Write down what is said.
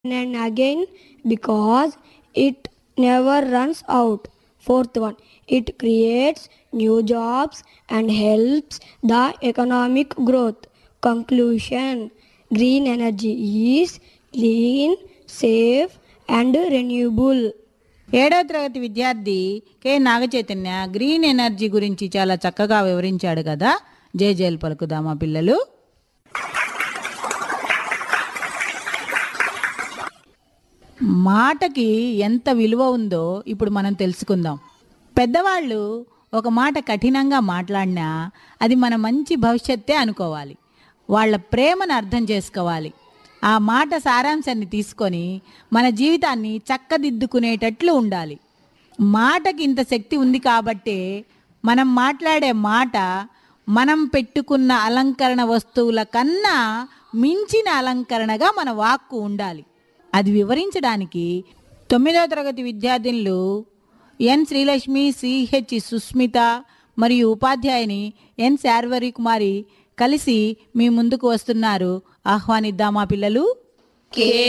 and again because it never runs out. Fourth one, it creates new jobs and helps the economic growth. Conclusion Green energy is clean, safe, and renewable. ఏడవ తరగతి విద్యార్థి K Naga Chaitanya green energy గురించి చాలా చక్కగా వివరించాడు కదా జై jail పలుకుదామా పిల్లలు మాటకి ఎంత విలువ ఉందో ఇప్పుడు మనం తెలుసుకుందాం పెద్దవాళ్ళు ఒక మాట కఠినంగా మాట్లాడినా అది మన మంచి భవిష్యత్తే అనుకోవాలి వాళ్ళ ప్రేమను అర్థం చేసుకోవాలి ఆ మాట సారాంశాన్ని తీసుకొని మన జీవితాన్ని చక్కదిద్దుకునేటట్లు ఉండాలి మాటకి ఇంత శక్తి ఉంది కాబట్టే మనం మాట్లాడే మాట మనం పెట్టుకున్న అలంకరణ వస్తువుల కన్నా మించిన అలంకరణగా మన వాక్కు ఉండాలి అది వివరించడానికి తొమ్మిదవ తరగతి విద్యార్థినులు ఎన్ శ్రీలక్ష్మి సిహెచ్ సుస్మిత మరియు ఉపాధ్యాయుని ఎన్ శార్వరి కుమారి కలిసి మీ ముందుకు వస్తున్నారు ఆహ్వానిద్దామా పిల్లలు కే